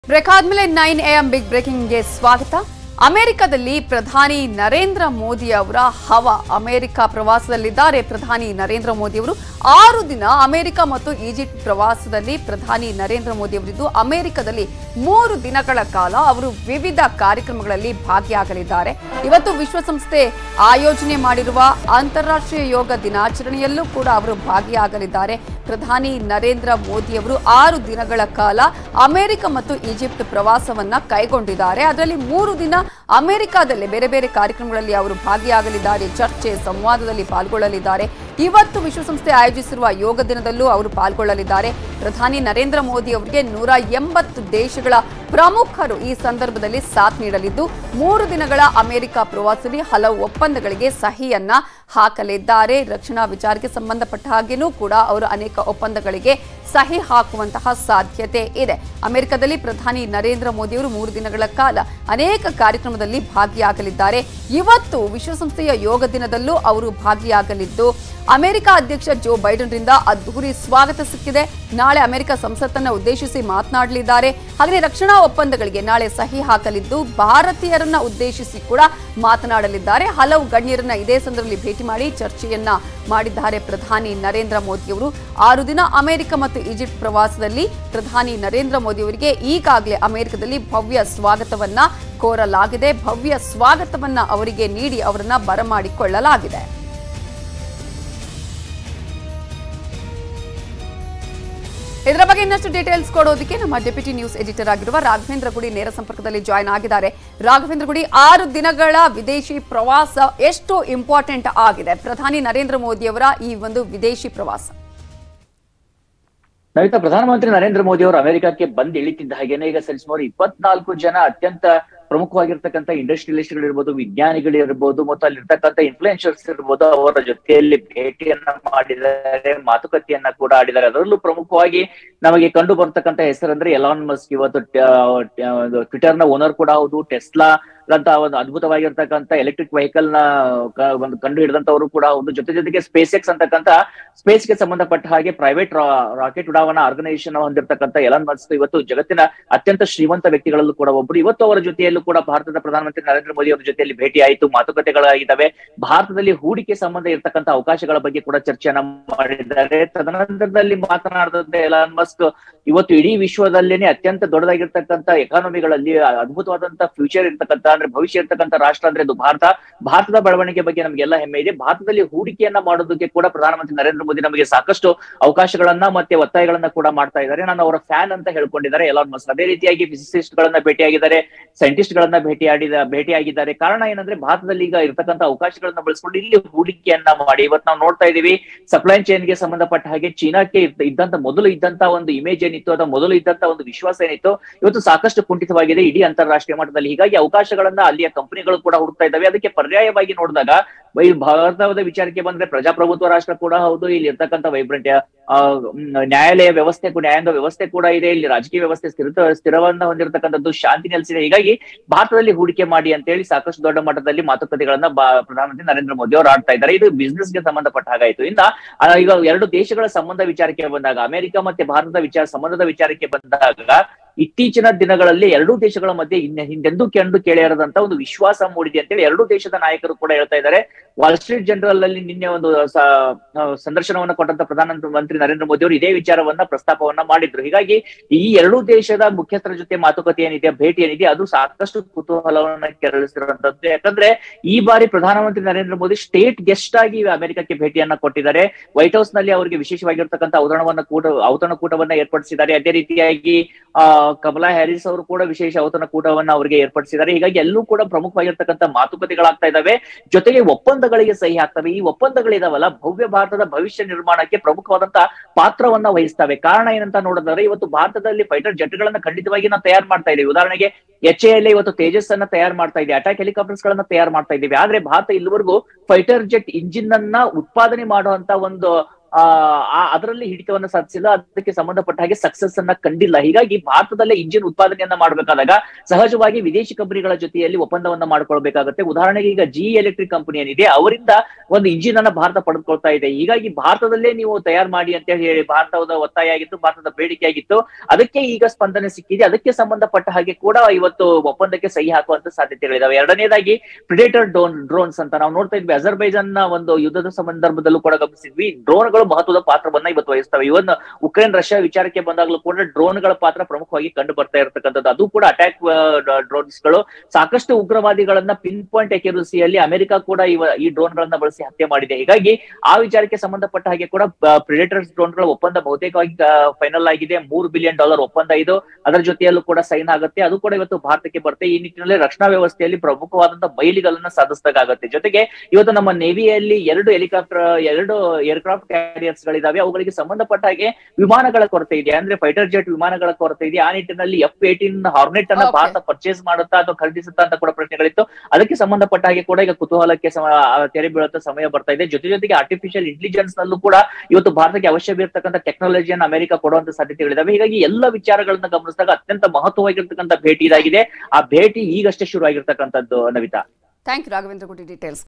Break ಆದ್ಮೇಲೆ nine M big ಬ್ರೇಕಿಂಗ್ಗೆ ಸ್ವಾಗತ ಅಮೆರಿಕದಲ್ಲಿ ಪ್ರಧಾನಿ ನರೇಂದ್ರ ಮೋದಿ ಅವರ ಹವ ಅಮೆರಿಕ ಪ್ರವಾಸದಲ್ಲಿದ್ದಾರೆ ಪ್ರಧಾನಿ ನರೇಂದ್ರ ಮೋದಿ ಅವರು ಆರು ದಿನ ಅಮೆರಿಕ ಮತ್ತು ಈಜಿಪ್ಟ್ ಪ್ರವಾಸದಲ್ಲಿ ಪ್ರಧಾನಿ ನರೇಂದ್ರ ಮೋದಿ ಅವರಿದ್ದು ಅಮೆರಿಕದಲ್ಲಿ ಮೂರು ದಿನಗಳ ಕಾಲ ಅವರು ವಿವಿಧ ಕಾರ್ಯಕ್ರಮಗಳಲ್ಲಿ ಭಾಗಿಯಾಗಲಿದ್ದಾರೆ ಇವತ್ತು ವಿಶ್ವಸಂಸ್ಥೆ ಆಯೋಜನೆ ಮಾಡಿರುವ ಅಂತಾರಾಷ್ಟ್ರೀಯ ಯೋಗ ದಿನಾಚರಣೆಯಲ್ಲೂ ಕೂಡ ಅವರು ಭಾಗಿಯಾಗಲಿದ್ದಾರೆ ಪ್ರಧಾನಿ ನರೇಂದ್ರ ಮೋದಿ ಅವರು ಆರು ದಿನಗಳ ಕಾಲ ಅಮೆರಿಕ ಮತ್ತು ಈಜಿಪ್ಟ್ ಪ್ರವಾಸವನ್ನ ಕೈಗೊಂಡಿದ್ದಾರೆ ಅದರಲ್ಲಿ ಮೂರು ದಿನ ಅಮೆರಿಕಾದಲ್ಲಿ ಬೇರೆ ಬೇರೆ ಕಾರ್ಯಕ್ರಮಗಳಲ್ಲಿ ಅವರು ಭಾಗಿಯಾಗಲಿದ್ದಾರೆ ಚರ್ಚೆ ಸಂವಾದದಲ್ಲಿ ಪಾಲ್ಗೊಳ್ಳಲಿದ್ದಾರೆ ಇವತ್ತು ವಿಶ್ವಸಂಸ್ಥೆ ಆಯೋಜಿಸಿರುವ ಯೋಗ ದಿನದಲ್ಲೂ ಅವರು ಪಾಲ್ಗೊಳ್ಳಲಿದ್ದಾರೆ ಪ್ರಧಾನಿ ನರೇಂದ್ರ ಮೋದಿ ಅವರಿಗೆ ನೂರ ಎಂಬತ್ತು ದೇಶಗಳ ಪ್ರಮುಖರು ಈ ಸಂದರ್ಭದಲ್ಲಿ ಸಾಥ್ ನೀಡಲಿದ್ದು ಮೂರು ದಿನಗಳ ಅಮೆರಿಕ ಪ್ರವಾಸದಲ್ಲಿ ಹಲವು ಒಪ್ಪಂದಗಳಿಗೆ ಸಹಿಯನ್ನ ಹಾಕಲಿದ್ದಾರೆ ರಕ್ಷಣಾ ವಿಚಾರಕ್ಕೆ ಸಂಬಂಧಪಟ್ಟ ಹಾಗೇನೂ ಕೂಡ ಅವರು ಅನೇಕ ಒಪ್ಪಂದಗಳಿಗೆ ಸಹಿ ಹಾಕುವಂತಹ ಸಾಧ್ಯತೆ ಇದೆ ಅಮೆರಿಕದಲ್ಲಿ ಪ್ರಧಾನಿ ನರೇಂದ್ರ ಮೋದಿ ಅವರು ಮೂರು ದಿನಗಳ ಕಾಲ ಅನೇಕ ಕಾರ್ಯಕ್ರಮದಲ್ಲಿ ಭಾಗಿಯಾಗಲಿದ್ದಾರೆ ಇವತ್ತು ವಿಶ್ವಸಂಸ್ಥೆಯ ಯೋಗ ದಿನದಲ್ಲೂ ಅವರು ಭಾಗಿಯಾಗಲಿದ್ದು ಅಮೆರಿಕ ಅಧ್ಯಕ್ಷ ಜೋ ಬೈಡನ್ರಿಂದ ಅದ್ದೂರಿ ಸ್ವಾಗತ ಸಿಕ್ಕಿದೆ ನಾಳೆ ಅಮೆರಿಕ ಸಂಸತ್ತನ್ನ ಉದ್ದೇಶಿಸಿ ಮಾತನಾಡಲಿದ್ದಾರೆ ಹಾಗೆ ರಕ್ಷಣಾ ಒಪ್ಪಂದಗಳಿಗೆ ನಾಳೆ ಸಹಿ ಹಾಕಲಿದ್ದು ಭಾರತೀಯರನ್ನ ಉದ್ದೇಶಿಸಿ ಕೂಡ ಮಾತನಾಡಲಿದ್ದಾರೆ ಹಲವು ಗಣ್ಯರನ್ನ ಇದೇ ಸಂದರ್ಭದಲ್ಲಿ ಭೇಟಿ ಮಾಡಿ ಚರ್ಚೆಯನ್ನ ಮಾಡಿದ್ದಾರೆ ಪ್ರಧಾನಿ ನರೇಂದ್ರ ಮೋದಿ ಅವರು ಆರು ದಿನ ಅಮೆರಿಕ ಮತ್ತು ಈಜಿಪ್ಟ್ ಪ್ರವಾಸದಲ್ಲಿ ಪ್ರಧಾನಿ ನರೇಂದ್ರ ಮೋದಿ ಅವರಿಗೆ ಈಗಾಗಲೇ ಅಮೆರಿಕದಲ್ಲಿ ಭವ್ಯ ಸ್ವಾಗತವನ್ನ ಕೋರಲಾಗಿದೆ ಭವ್ಯ ಸ್ವಾಗತವನ್ನ ಅವರಿಗೆ ನೀಡಿ ಅವರನ್ನ ಬರಮಾಡಿಕೊಳ್ಳಲಾಗಿದೆ ಇದರ ಬಗ್ಗೆ ಇನ್ನಷ್ಟು ಡೀಟೇಲ್ಸ್ ಕೊಡೋದಕ್ಕೆ ನಮ್ಮ ಡೆಪ್ಯೂಟಿ ನ್ಯೂಸ್ ಎಡಿಟರ್ ಆಗಿರುವ ರಾಘವೇಂದ್ರ ಗುಡಿ ನೇರ ಸಂಪರ್ಕದಲ್ಲಿ ಜಾಯ್ನ್ ಆಗಿದ್ದಾರೆ ರಾಘವೇಂದ್ರ ಗುಡಿ ಆರು ದಿನಗಳ ವಿದೇಶಿ ಪ್ರವಾಸ ಎಷ್ಟು ಇಂಪಾರ್ಟೆಂಟ್ ಆಗಿದೆ ಪ್ರಧಾನಿ ನರೇಂದ್ರ ಮೋದಿ ಅವರ ಈ ಒಂದು ವಿದೇಶಿ ಪ್ರವಾಸ ನವಿತಾ ಪ್ರಧಾನಮಂತ್ರಿ ನರೇಂದ್ರ ಮೋದಿ ಅವರು ಅಮೆರಿಕಕ್ಕೆ ಬಂದ್ ಇಳಿತಿದ್ದ ಹಾಗೇನೆ ಈಗ ಸರಿಸುಮಾರು ಇಪ್ಪತ್ನಾಲ್ಕು ಜನ ಅತ್ಯಂತ ಪ್ರಮುಖವಾಗಿರ್ತಕ್ಕಂಥ ಇಂಡಸ್ಟ್ರಿಯಲಿಸ್ಟ್ಗಳಿರ್ಬೋದು ವಿಜ್ಞಾನಿಗಳಿರ್ಬೋದು ಮತ್ತು ಅಲ್ಲಿರ್ತಕ್ಕಂಥ ಇನ್ಫ್ಲೂಯೆನ್ಸರ್ಸ್ ಇರ್ಬೋದು ಅವರ ಜೊತೆಯಲ್ಲಿ ಭೇಟಿಯನ್ನ ಮಾಡಿದ್ದಾರೆ ಮಾತುಕತೆಯನ್ನ ಕೂಡ ಆಡಿದ್ದಾರೆ ಅದರಲ್ಲೂ ಪ್ರಮುಖವಾಗಿ ನಮಗೆ ಕಂಡು ಬರ್ತಕ್ಕಂಥ ಹೆಸರಂದ್ರೆ ಎಲಾನ್ ಮಸ್ಕ್ ಇವತ್ತು ಟ್ವಿಟರ್ ನ ಓನರ್ ಕೂಡ ಹೌದು ಟೆಸ್ಲಾ ಅಂತ ಒಂದು ಅದ್ಭುತವಾಗಿರ್ತಕ್ಕಂಥ ಎಲೆಕ್ಟ್ರಿಕ್ ವೆಹಿಕಲ್ ನ ಕ- ಒಂದು ಕಂಡು ಹಿಡಿದಂತವರು ಕೂಡ ಹೌದು ಜೊತೆ ಜೊತೆಗೆ ಸ್ಪೇಸ್ ಎಕ್ಸ್ ಅಂತಕ್ಕಂಥ ಸ್ಪೇಸ್ ಗೆ ಸಂಬಂಧಪಟ್ಟ ಹಾಗೆ ಪ್ರೈವೇಟ್ ರಾಕೆಟ್ ಉಡಾವಣಾ ಆರ್ಗನೈಸೇಷನ್ ಹೊಂದಿರತಕ್ಕಂಥ ಎಲಾನ್ ಮಸ್ಕ್ ಇವತ್ತು ಜಗತ್ತಿನ ಅತ್ಯಂತ ಶ್ರೀಮಂತ ವ್ಯಕ್ತಿಗಳಲ್ಲೂ ಕೂಡ ಒಬ್ಬರು ಇವತ್ತು ಅವರ ಜೊತೆಯಲ್ಲೂ ಕೂಡ ಭಾರತದ ಪ್ರಧಾನಮಂತ್ರಿ ನರೇಂದ್ರ ಮೋದಿ ಅವರ ಜೊತೆಯಲ್ಲಿ ಭೇಟಿ ಆಯಿತು ಮಾತುಕತೆಗಳಾಗಿದ್ದಾವೆ ಭಾರತದಲ್ಲಿ ಹೂಡಿಕೆ ಸಂಬಂಧ ಇರತಕ್ಕಂಥ ಅವಕಾಶಗಳ ಬಗ್ಗೆ ಕೂಡ ಚರ್ಚೆಯನ್ನ ಮಾಡಿದ್ದಾರೆ ತದನಂತರದಲ್ಲಿ ಮಾತನಾಡಿದಂತೆ ಎಲಾನ್ ಮಸ್ಕ್ ಇವತ್ತು ಇಡೀ ವಿಶ್ವದಲ್ಲೇನೆ ಅತ್ಯಂತ ದೊಡ್ಡದಾಗಿರ್ತಕ್ಕಂಥ ಎಕಾನಮಿಗಳಲ್ಲಿ ಅದ್ಭುತವಾದಂತ ಫ್ಯೂಚರ್ ಇರ್ತಕ್ಕಂಥ ಅಂದ್ರೆ ಭವಿಷ್ಯ ಇರ್ತಕ್ಕಂಥ ರಾಷ್ಟ್ರ ಅಂದ್ರೆ ಅದು ಭಾರತ ಭಾರತದ ಬೆಳವಣಿಗೆ ಬಗ್ಗೆ ನಮಗೆಲ್ಲ ಹೆಮ್ಮೆ ಇದೆ ಭಾರತದಲ್ಲಿ ಹೂಡಿಕೆಯನ್ನ ಮಾಡೋದಕ್ಕೆ ಕೂಡ ಪ್ರಧಾನಮಂತ್ರಿ ನರೇಂದ್ರ ಮೋದಿ ನಮಗೆ ಸಾಕಷ್ಟು ಅವಕಾಶಗಳನ್ನ ಮತ್ತೆ ಒತ್ತಾಯಗಳನ್ನ ಕೂಡ ಮಾಡ್ತಾ ಇದ್ದಾರೆ ನಾನು ಅವರ ಫ್ಯಾನ್ ಅಂತ ಹೇಳ್ಕೊಂಡಿದ್ದಾರೆ ಎಲಾನ್ ಮಸ್ಕ್ ಅದೇ ರೀತಿಯಾಗಿ ಫಿಸಿಸಿಸ್ಟ್ ಗಳನ್ನ ಭೇಟಿಯಾಗಿದ್ದಾರೆ ಸೈಂಟಿಸ್ಟ್ ಗಳನ್ನ ಭೇಟಿಯಾಡಿದ ಭೇಟಿಯಾಗಿದ್ದಾರೆ ಕಾರಣ ಏನಂದ್ರೆ ಭಾರತದಲ್ಲಿ ಈಗ ಇರ್ತಕ್ಕಂಥ ಅವಕಾಶಗಳನ್ನ ಬಳಸ್ಕೊಂಡು ಇಲ್ಲಿ ಹೂಡಿಕೆಯನ್ನ ಮಾಡಿ ಇವತ್ತು ನಾವು ನೋಡ್ತಾ ಇದೀವಿ ಸಪ್ಲೈ ಚೈನ್ ಗೆ ಸಂಬಂಧಪಟ್ಟ ಹಾಗೆ ಚೀನಾಕ್ಕೆ ಇದ್ದ- ಇದ್ದಂತ ಮೊದಲು ಇದ್ದಂತ ಒಂದು ಇಮೇಜ್ ಏನಿತ್ತು ಅಥವಾ ಮೊದಲು ಇದ್ದಂತ ಒಂದು ವಿಶ್ವಾಸ ಏನಿತ್ತು ಇವತ್ತು ಸಾಕಷ್ಟು ಕುಂಠಿತವಾಗಿದೆ ಇಡೀ ಅಂತಾರಾಷ್ಟ್ರೀಯ ಮಟ್ಟದಲ್ಲಿ ಹೀಗಾಗಿ ಅವಕಾಶಗಳನ್ನ ಅಲ್ಲಿಯ ಕಂಪನಿಗಳು ಕೂಡ ಹುಡುಕ್ತಾ ಇದ್ದಾವೆ ಅದಕ್ಕೆ ಪರ್ಯಾಯವಾಗಿ ನೋಡಿದಾಗ ಈ ಭಾರತದ ವಿಚಾರಕ್ಕೆ ಬಂದ್ರೆ ಪ್ರಜಾಪ್ರಭುತ್ವ ರಾಷ್ಟ್ರ ಕೂಡ ಹೌದು ಇಲ್ಲಿ ಇರ್ತಕ್ಕಂಥ ವೈಬ್ರೆಂಟ್ ನ್ಯಾಯಾಲಯ ವ್ಯವಸ್ಥೆ ಕೂಡ ನ್ಯಾಯಾಂಗ ವ್ಯವಸ್ಥೆ ಕೂಡ ಇದೆ ಇಲ್ಲಿ ರಾಜಕೀಯ ವ್ಯವಸ್ಥೆ ಸ್ಥಿರ ಸ್ಥಿರವನ್ನ ಹೊಂದಿರತಕ್ಕಂಥದ್ದು ಶಾಂತಿ ನೆಲೆಸಿದೆ ಹೀಗಾಗಿ ಭಾರತದಲ್ಲಿ ಹೂಡಿಕೆ ಮಾಡಿ ಅಂತ ಹೇಳಿ ಸಾಕಷ್ಟು ದೊಡ್ಡ ಮಟ್ಟದಲ್ಲಿ ಮಾತುಕತೆಗಳನ್ನ ಬಾ- ಪ್ರಧಾನಮಂತ್ರಿ ನರೇಂದ್ರ ಮೋದಿ ಅವರು ಆಡ್ತಾ ಇದ್ದಾರೆ ಇದು ಬಿಸ್ನೆಸ್ ಗೆ ಸಂಬಂಧಪಟ್ಟ ಹಾಗಾಯ್ತು ಇನ್ನ ಆ, ಈಗ ಎರಡು ದೇಶಗಳ ಸಂಬಂಧ ವಿಚಾರಕ್ಕೆ ಬಂದಾಗ ಅಮೆರಿಕ ಮತ್ತೆ ಭಾರತದ ವಿಚಾರ ಸಂಬಂಧದ ವಿಚಾರಕ್ಕೆ ಬಂದಾಗ ಇತ್ತೀಚಿನ ದಿನಗಳಲ್ಲಿ ಎರಡೂ ದೇಶಗಳ ಮಧ್ಯೆ ಇನ್ನ ಹಿಂದೆಂದೂ ಕಂಡು ಕೇಳಿರದಂತ ಒಂದು ವಿಶ್ವಾಸ ಮೂಡಿದೆ ಅಂತೇಳಿ ಎರಡೂ ದೇಶದ ನಾಯಕರು ಕೂಡ ಹೇಳ್ತಾ ಇದ್ದಾರೆ ವಾಲ್ ಸ್ಟ್ರೀಟ್ ಜನರಲ್ ಅಲ್ಲಿ ನಿನ್ನೆ ಒಂದು ಸ- ಆ, ಸಂದರ್ಶನವನ್ನ ಕೊಟ್ಟಂತ ಪ್ರಧಾನಮಂತ್ರಿ ನರೇಂದ್ರ ಮೋದಿ ಅವರು ಇದೇ ವಿಚಾರವನ್ನ ಪ್ರಸ್ತಾಪವನ್ನ ಮಾಡಿದ್ರು ಹೀಗಾಗಿ ಈ ಎರಡೂ ದೇಶದ ಮುಖ್ಯಸ್ಥರ ಜೊತೆ ಮಾತುಕತೆ ಏನಿದೆ ಭೇಟಿ ಏನಿದೆ ಅದು ಸಾಕಷ್ಟು ಕುತೂಹಲವನ್ನ ಕೆರಳಿಸಿರುವಂತದ್ದು ಯಾಕಂದ್ರೆ ಈ ಬಾರಿ ಪ್ರಧಾನಮಂತ್ರಿ ನರೇಂದ್ರ ಮೋದಿ ಸ್ಟೇಟ್ ಗೆಸ್ಟ್ ಆಗಿ ಅಮೆರಿಕಕ್ಕೆ ಭೇಟಿಯನ್ನ ಕೊಟ್ಟಿದ್ದಾರೆ ವೈಟ್ ಹೌಸ್ ನಲ್ಲಿ ಅವರಿಗೆ ವಿಶೇಷವಾಗಿರ್ತಕ್ಕಂಥ ಔತಣವನ್ನ ಕೂಟ ಔತಣ ಕೂಟವನ್ನ ಏರ್ಪಡಿಸಿದ್ದಾರೆ ಅದೇ ರೀತಿಯಾಗಿ ಆ ಕಮಲಾ ಹ್ಯಾರಿಸ್ ಅವರು ಕೂಡ ವಿಶೇಷ ಔತಣ ಕೂಟವನ್ನ ಅವರಿಗೆ ಏರ್ಪಡಿಸಿದ್ದಾರೆ ಹೀಗಾಗಿ ಎಲ್ಲೂ ಕೂಡ ಪ್ರಮುಖವಾಗಿರ್ತಕ್ಕಂಥ ಮಾತುಕತೆಗಳಾಗ್ತಾ ಇದಾವೆ ಜೊತೆಗೆ ಒಪ್ಪಂದಗಳಿಗೆ ಸಹಿ ಆಗ್ತವೆ ಈ ಒಪ್ಪಂದಗಳಿದಾವಲ್ಲ ಭವ್ಯ ಭಾರತದ ಭವಿಷ್ಯ ನಿರ್ಮಾಣಕ್ಕೆ ಪ್ರಮುಖವಾದಂತ ಪಾತ್ರವನ್ನ ವಹಿಸ್ತವೆ ಕಾರಣ ಏನಂತ ನೋಡಿದ್ರೆ ಇವತ್ತು ಭಾರತದಲ್ಲಿ ಫೈಟರ್ ಜೆಟ್ಗಳನ್ನ ಖಂಡಿತವಾಗಿ ನಾವು ತಯಾರು ಮಾಡ್ತಾ ಇದೀವಿ ಉದಾಹರಣೆಗೆ ಎಚ್ ಎಲ್ ಇವತ್ತು ತೇಜಸ್ ಅನ್ನ ತಯಾರು ಮಾಡ್ತಾ ಇದೆ ಅಟ್ಯಾಕ್ ಹೆಲಿಕಾಪ್ಟರ್ಸ್ ಗಳನ್ನ ತಯಾರು ಮಾಡ್ತಾ ಇದ್ದೀವಿ ಆದ್ರೆ ಭಾರತ ಇಲ್ಲಿವರೆಗೂ ಫೈಟರ್ ಜೆಟ್ ಇಂಜಿನ್ ಅನ್ನ ಉತ್ಪಾದನೆ ಮಾಡುವಂತ ಒಂದು ಆ ಆ- ಅದರಲ್ಲಿ ಹಿಡಿತವನ್ನ ಸಾಧಿಸಿಲ್ಲ ಅದಕ್ಕೆ ಸಂಬಂಧಪಟ್ಟ ಹಾಗೆ ಸಕ್ಸಸ್ ಅನ್ನ ಕಂಡಿಲ್ಲ ಹೀಗಾಗಿ ಭಾರತದಲ್ಲೇ ಇಂಜಿನ್ ಉತ್ಪಾದನೆಯನ್ನ ಮಾಡಬೇಕಾದಾಗ ಸಹಜವಾಗಿ ವಿದೇಶಿ ಕಂಪನಿಗಳ ಜೊತೆಯಲ್ಲಿ ಒಪ್ಪಂದವನ್ನ ಮಾಡ್ಕೊಳ್ಬೇಕಾಗುತ್ತೆ ಉದಾಹರಣೆಗೆ ಈಗ ಜಿ ಎಲೆಕ್ಟ್ರಿಕ್ ಕಂಪನಿ ಏನಿದೆ ಅವರಿಂದ ಒಂದು ಇಂಜಿನ್ ಅನ್ನ ಭಾರತ ಪಡೆದುಕೊಳ್ತಾ ಇದೆ ಹೀಗಾಗಿ ಭಾರತದಲ್ಲೇ ನೀವು ತಯಾರು ಮಾಡಿ ಅಂತ ಹೇಳಿ ಭಾರತದ ಒತ್ತಾಯ ಆಗಿತ್ತು ಭಾರತದ ಬೇಡಿಕೆ ಆಗಿತ್ತು ಅದಕ್ಕೆ ಈಗ ಸ್ಪಂದನೆ ಸಿಕ್ಕಿದೆ ಅದಕ್ಕೆ ಸಂಬಂಧಪಟ್ಟ ಹಾಗೆ ಕೂಡ ಇವತ್ತು ಒಪ್ಪಂದಕ್ಕೆ ಸಹಿ ಹಾಕುವಂತ ಸಾಧ್ಯತೆಗಳಿದಾವೆ ಎರಡನೇದಾಗಿ ಪ್ರಿಡೇಟರ್ ಡ್ರೋನ್ ಡ್ರೋನ್ಸ್ ಅಂತ ನಾವು ನೋಡ್ತಾ ಇದ್ವಿ ಅಜರ್ಬೈಜಾನ್ ನ ಒಂದು ಯುದ್ಧದ ಸಂದರ್ಭದಲ್ಲೂ ಕೂಡ ಗಮನಿಸಿದ್ವಿ ಡ್ರೋನ್ಗಳು ಮಹತ್ವದ ಪಾತ್ರವನ್ನ ಇವತ್ತು ವಹಿಸ್ತವೆ ಇವನ್ ಉಕ್ರೇನ್ ರಷ್ಯಾ ವಿಚಾರಕ್ಕೆ ಬಂದಾಗಲೂ ಕೂಡ ಡ್ರೋನ್ಗಳ ಪಾತ್ರ ಪ್ರಮುಖವಾಗಿ ಕಂಡು ಬರ್ತಾ ಇರತಕ್ಕಂಥದ್ದು ಅದು ಕೂಡ ಅಟ್ಯಾಕ್ ಡ್ರೋನ್ಸ್ ಗಳು ಸಾಕಷ್ಟು ಉಗ್ರವಾದಿಗಳನ್ನ ಪಿನ್ ಪಾಯಿಂಟ್ ಎಕ್ಯುರಸಿಯಲ್ಲಿ ಅಮೆರಿಕ ಕೂಡ ಇವ ಈ ಡ್ರೋನ್ ಗಳನ್ನ ಬಳಸಿ ಹತ್ಯೆ ಮಾಡಿದೆ ಹೀಗಾಗಿ ಆ ವಿಚಾರಕ್ಕೆ ಸಂಬಂಧಪಟ್ಟ ಹಾಗೆ ಕೂಡ ಪ್ರಿಡೇಟರ್ಸ್ ಡ್ರೋನ್ ಗಳ ಒಪ್ಪಂದ ಬಹುತೇಕವಾಗಿ ಫೈನಲ್ ಆಗಿದೆ ಮೂರು ಬಿಲಿಯನ್ ಡಾಲರ್ ಒಪ್ಪಂದ ಇದು ಅದರ ಜೊತೆಯಲ್ಲೂ ಕೂಡ ಸೈನ್ ಆಗುತ್ತೆ ಅದು ಕೂಡ ಇವತ್ತು ಭಾರತಕ್ಕೆ ಬರುತ್ತೆ ಈ ನಿಟ್ಟಿನಲ್ಲಿ ರಕ್ಷಣಾ ವ್ಯವಸ್ಥೆಯಲ್ಲಿ ಪ್ರಮುಖವಾದಂತಹ ಬೈಲಿಗಳನ್ನ ಸಾಧಿಸಬೇಕಾಗುತ್ತೆ ಜೊತೆಗೆ ಇವತ್ತು ನಮ್ಮ ನೇವಿಯಲ್ಲಿ ಎರಡು ಹೆಲಿಕಾಪ್ಟರ್ ಎರಡು ಏರ್ಕ್ರಾಫ್ಟ್ ಕ್ಯಾರಿಯರ್ಸ್ ಗಳಿದಾವೆ ಅವುಗಳಿಗೆ ಸಂಬಂಧಪಟ್ಟ ಹಾಗೆ ವಿಮಾನಗಳ ಕೊರತೆ ಇದೆ ಅಂದ್ರೆ ಫೈಟರ್ ಜೆಟ್ ವಿಮಾನಗಳ ಕೊರತೆ ಇದೆ ಆ ನಿಟ್ಟಿನಲ್ಲಿ ಎಫ್ ಏಟೀನ್ ಹಾರ್ನೆಟ್ ಅನ್ನ Okay. ಭಾರತ ಪರ್ಚೇಸ್ ಮಾಡುತ್ತಾ ಅಥವಾ ಖರೀದಿಸುತ್ತಾ ಅಂತ ಕೂಡ ಪ್ರಶ್ನೆಗಳಿತ್ತು ಅದಕ್ಕೆ ಸಂಬಂಧಪಟ್ಟ ಹಾಗೆ ಕೂಡ ಈಗ ಕುತೂಹಲಕ್ಕೆ ಸಮ- ಆ, ತೆರೆ ಬೀಳುವಂತ ಸಮಯ ಬರ್ತಾ ಇದೆ ಜೊತೆ ಜೊತೆಗೆ ಆರ್ಟಿಫಿಷಿಯಲ್ ಇಂಟೆಲಿಜೆನ್ಸ್ ನಲ್ಲೂ ಕೂಡ ಇವತ್ತು ಭಾರತಕ್ಕೆ ಅವಶ್ಯವಿರ್ತಕ್ಕಂಥ ಟೆಕ್ನಾಲಜಿಯನ್ನು ಅಮೆರಿಕ ಕೊಡುವಂತ ಸಾಧ್ಯತೆಗಳಿದಾವೆ ಹೀಗಾಗಿ ಎಲ್ಲ ವಿಚಾರಗಳನ್ನ ಗಮನಿಸಿದಾಗ ಅತ್ಯಂತ ಮಹತ್ವವಾಗಿರ್ತಕ್ಕಂಥ ಭೇಟಿ ಇದಾಗಿದೆ ಆ ಭೇಟಿ ಈಗಷ್ಟೇ ಶುರು ಆಗಿರ್ತಕ್ಕಂಥದ್ದು ನವಿತಾ ಥ್ಯಾಂಕ್ ಯು ರಾಘವೇಂದ್ರ ಗುಡಿ ಡೀಟೇಲ್ಸ್